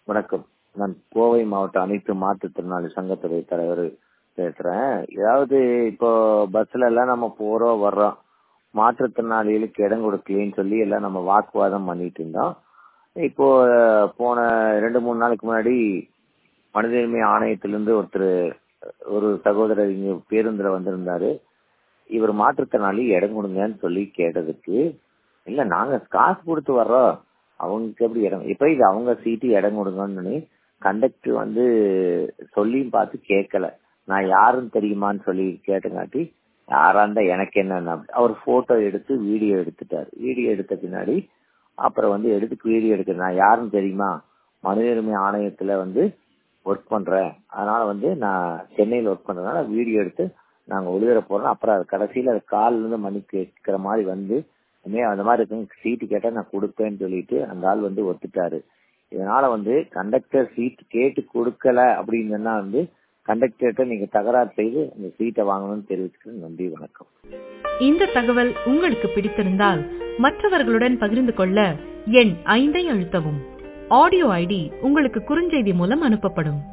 வணக்கம் நான் கோவை மாவட்ட அனைத்து மாற்றுத்திறனாளி சங்கத்துடைய தலைவர் பேசுறேன் ஏதாவது இப்போ பஸ்ல எல்லாம் நம்ம போறோம் வர்றோம் மாற்றுத்திறனாளிகளுக்கு இடம் கொடுக்கலன்னு சொல்லி எல்லாம் நம்ம வாக்குவாதம் பண்ணிட்டு இருந்தோம் இப்போ போன ரெண்டு மூணு நாளைக்கு முன்னாடி மனித உரிமை ஆணையத்திலிருந்து ஒருத்தர் ஒரு சகோதரர் இங்க பேருந்துல வந்திருந்தாரு இவர் மாற்றுத்திறனாளி இடம் கொடுங்கன்னு சொல்லி கேட்டதுக்கு இல்ல நாங்க காசு கொடுத்து வர்றோம் அவங்களுக்கு எப்படி இடம் இப்ப இது அவங்க சீட்டு இடம் கொடுங்கன்னு கண்டக்டர் வந்து சொல்லியும் பார்த்து கேட்கல நான் யாருன்னு தெரியுமான்னு சொல்லி கேட்டங்காட்டி யாரா இருந்தா எனக்கு என்ன அவர் போட்டோ எடுத்து வீடியோ எடுத்துட்டாரு வீடியோ எடுத்த பின்னாடி அப்புறம் வந்து எடுத்து வீடியோ எடுக்க நான் யாருன்னு தெரியுமா மனித உரிமை ஆணையத்துல வந்து ஒர்க் பண்றேன் அதனால வந்து நான் சென்னையில் ஒர்க் பண்றதுனால வீடியோ எடுத்து நாங்க ஒளிபர போறோம் அப்புறம் அது கடைசியில அது கால்ல இருந்து மணி கேட்கிற மாதிரி வந்து அந்த மாதிரி இருக்கு சீட்டு கேட்டா நான் கொடுப்பேன்னு சொல்லிட்டு அந்த ஆள் வந்து ஒத்துட்டாரு இதனால வந்து கண்டக்டர் சீட் கேட்டு கொடுக்கல அப்படின்னு சொன்னா வந்து கண்டக்டர்கிட்ட நீங்க தகராறு செய்து அந்த சீட்டை வாங்கணும்னு தெரிவிச்சுக்கிறேன் நன்றி வணக்கம் இந்த தகவல் உங்களுக்கு பிடித்திருந்தால் மற்றவர்களுடன் பகிர்ந்து கொள்ள எண் ஐந்தை அழுத்தவும் ஆடியோ ஐடி உங்களுக்கு குறுஞ்செய்தி மூலம் அனுப்பப்படும்